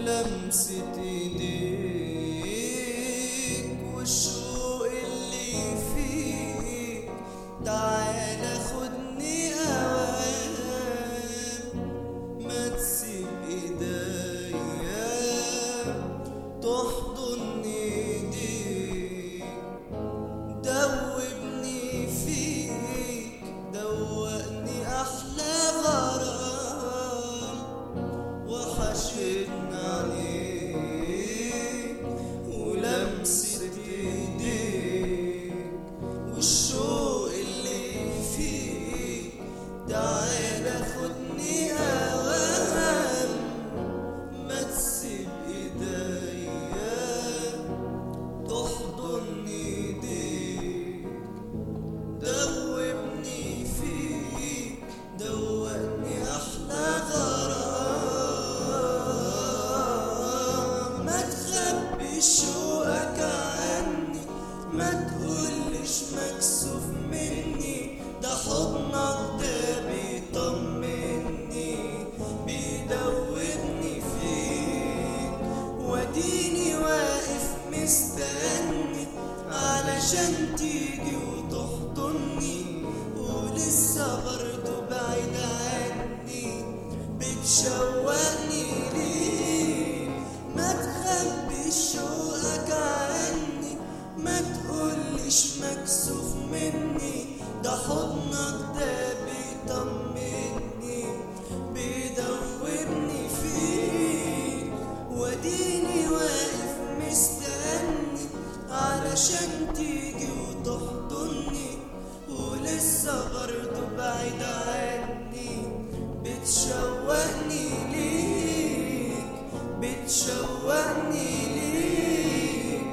ولمسة ايديك والشوق اللي فيك تعالى خدني اوام ما تسيب ايديا تحضن ايديك دوبني فيك دوقني احلى غرام وحشتنا عليك ولمسة ايديك والشوق اللي فيك تعالى خدني اوام ما تسيب ايديا تحضن ايديك دوبني فيك دوقني احلى غرام ما تخبي شوقك عني ما تقولش مكسوف مني ده حضنك ده بيطمني بيدوبني فيك واديني واقف مستني علشان تيجي وتحضني ولسه برضه بعيد عني بتشوقني ليك ما تخبيش شوقك عني ما تقولش مكسوف مني ده حضنك ده بيطمني بيدوبني فيك واديني واقف مستني علشان تيجي وتحضني ولسه برضه بعيد عني بتشوقني ليك بتشوقني ليك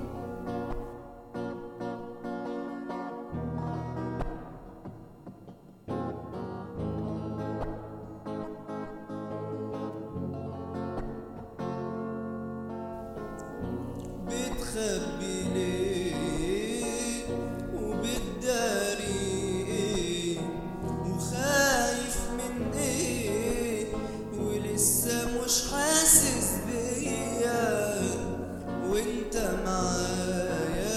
بتخبي ليه وبتداري ايه وخايف من ايه ولسه مش حاسس بيا وانت معايا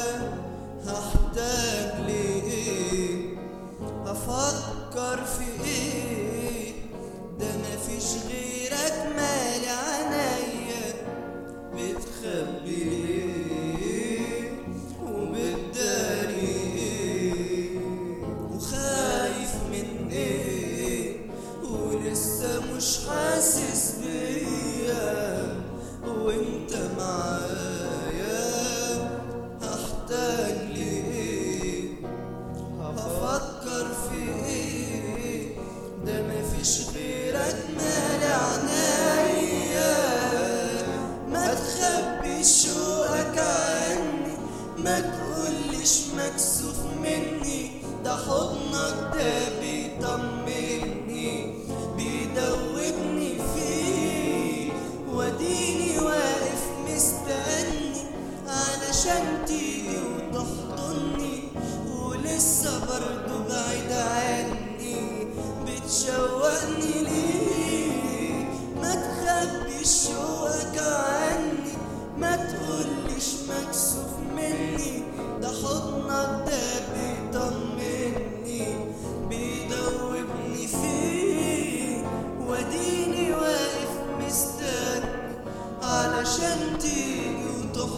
هحتاج لايه افكر في ايه ده مفيش غيرك مالي عينيا بتخبي ليه وبتداري ايه وخايف من ايه ولسه مش حاسس بيا وانت معايا هحتاج لايه هفكر في ايه ده مفيش غيرك مالي عينيا ما تخبيش شوقك عني ما تقولش مكسوف مني ده حضنك ده بيطمني بيدوبني فيه واديني واقف مستني علشان تيجي وتحضني ولسه برضه بعيد عني بتشوقني ليه ما تخبيش شوقك عني ما تقولش مكسوف مني ده حضنك ده بيطمني بيدوبني فيه واديني واقف مستني علشان تيجي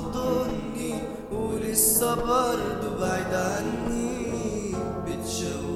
وتحضني ولسه برضه بعيد عني بتشوقني